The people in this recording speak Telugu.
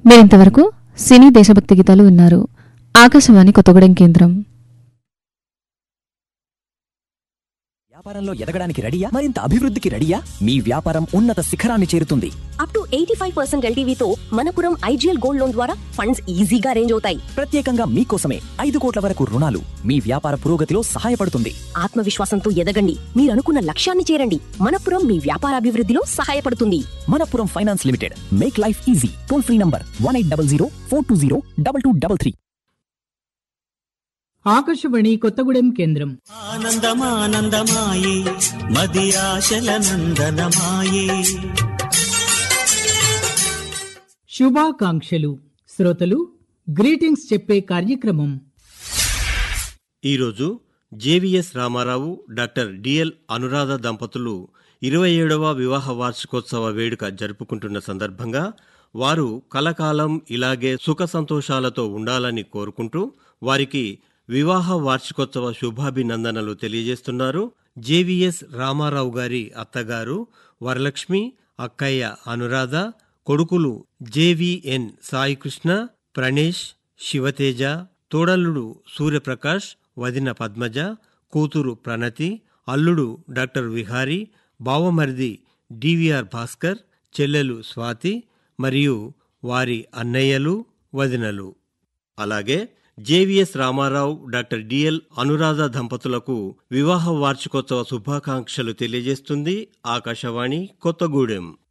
మీరింతవరకు సినీ దేశభక్తి గీతాలు విన్నారు ఆకాశవాణి కొత్తగూడెం కేంద్రం వ్యాపారంలో ఎదగడానికి రెడీయా మరింత అభివృద్ధికి రెడీయా మీ వ్యాపారం ఉన్నత శిఖరాన్ని చేరుతుంది up to eighty five percent ఎల్టీవీతో మనపురం ఐజీఎల్ గోల్డ్ లోన్ ద్వారా ఫండ్స్ ఈజీగా అరేంజ్ అవుతాయి ప్రత్యేకంగా మీకోసమే ఐదు కోట్ల వరకు రుణాలు మీ వ్యాపార పురోగతిలో సహాయపడుతుంది ఆత్మవిశ్వాసంతో ఎదగండి మీరు అనుకున్న లక్ష్యాన్ని చేరండి మనపురం మీ వ్యాపారాభివృద్ధిలో సహాయపడుతుంది Manappuram finance limited make life easy toll free number one eight double zero four two zero double two double three Akashvani Kothagudem కేంద్రం ఆనందమానందమాయే మది ఆశల నందనమాయే శుభాకాంక్షలు శ్రోతలు గ్రీటింగ్స్ చెప్పే కార్యక్రమం ఈరోజు J V S Ramarao doctor D L Anuradha దంపతులు ఇరవై ఏడవ వివాహ వార్షికోత్సవ వేడుక జరుపుకుంటున్న సందర్భంగా వారు కలకాలం ఇలాగే సుఖ సంతోషాలతో ఉండాలని కోరుకుంటూ వారికి వివాహ వార్షికోత్సవ శుభాభినందనలు తెలియజేస్తున్నారు జేవిఎస్ రామారావు గారి అత్తగారు వరలక్ష్మి అక్కయ్య అనురాధ కొడుకులు జేవిఎన్ సాయికృష్ణ ప్రణేష్ శివతేజ తోడల్లుడు సూర్యప్రకాష్ వదిన పద్మజ కూతురు ప్రణతి అల్లుడు డాక్టర్ విహారీ బావమరిది డివిఆర్ భాస్కర్ చెల్లెలు స్వాతి మరియు వారి అన్నయ్యలు వదినలు అలాగే J V S Ramarao doctor D L Anuradha దంపతులకు వివాహ వార్షికోత్సవ శుభాకాంక్షలు తెలియజేస్తుంది ఆకాశవాణి కొత్తగూడెం